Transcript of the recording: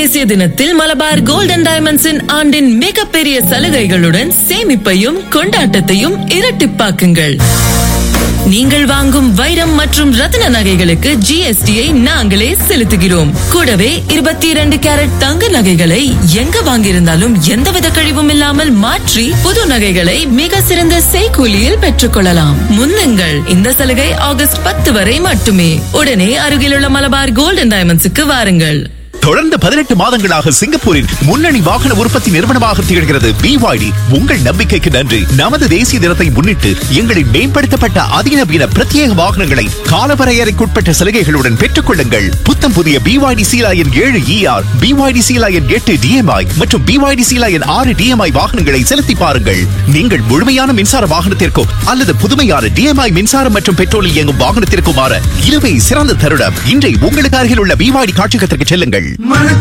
தேசிய தினத்தில் மலபார் கோல்டன் டைமண்ட்ஸின் ஆண்டின் மிகப்பெரிய சலுகைகளுடன் சேமிப்பையும் கொண்டாட்டத்தையும் இரட்டிப்பாக்குங்கள் நீங்கள் வாங்கும் வைரம் மற்றும் ரத்தின நகைகளுக்கு ஜிஎஸ்டியை நாங்களே செலுத்துகிறோம் கூடவே இருபத்தி இரண்டு கேரட் தங்க நகைகளை எங்க வாங்கியிருந்தாலும் எந்தவித கழிவும் இல்லாமல் மாற்றி புது நகைகளை மிக சிறந்த செய்கூலியில் பெற்றுக்கொள்ளலாம் முன்னுங்கள் இந்த சலுகை ஆகஸ்ட் பத்து வரை மட்டுமே உடனே அருகிலுள்ள மலபார் கோல்டன் டைமண்ட்ஸுக்கு வாருங்கள் தொடர்ந்து பதினெட்டு மாதங்களாக சிங்கப்பூரின் முன்னணி வாகன உற்பத்தி நிறுவனமாக திகழ்கிறது பிவாய்டி உங்கள் நம்பிக்கைக்கு நன்றி நமது தேசிய தினத்தை முன்னிட்டு எங்களின் மேம்படுத்தப்பட்ட அதிநவீன பிரத்யேக வாகனங்களை காலவரையறைக்குட்பட்ட சலுகைகளுடன் பெற்றுக் கொள்ளுங்கள் புத்தம் புதிய பிவாய்டி சீலாயன் ஏழு இஆர் பிவாய்டி சீலாயன் எட்டு டிஎம்ஐ மற்றும் பிவாய்டி சீலாயன் ஆறு டிஎம்ஐ வாகனங்களை செலுத்தி பாருங்கள் நீங்கள் முழுமையான மின்சார வாகனத்திற்கோ அல்லது புதுமையான டிஎம்ஐ மின்சாரம் மற்றும் பெட்ரோலில் இயங்கும் வாகனத்திற்கும் மாற இதுவே சிறந்த தருணம் இன்றை உங்களுக்கு அருகில் உள்ள பிவாய்டி காட்சியகத்திற்கு செல்லுங்கள்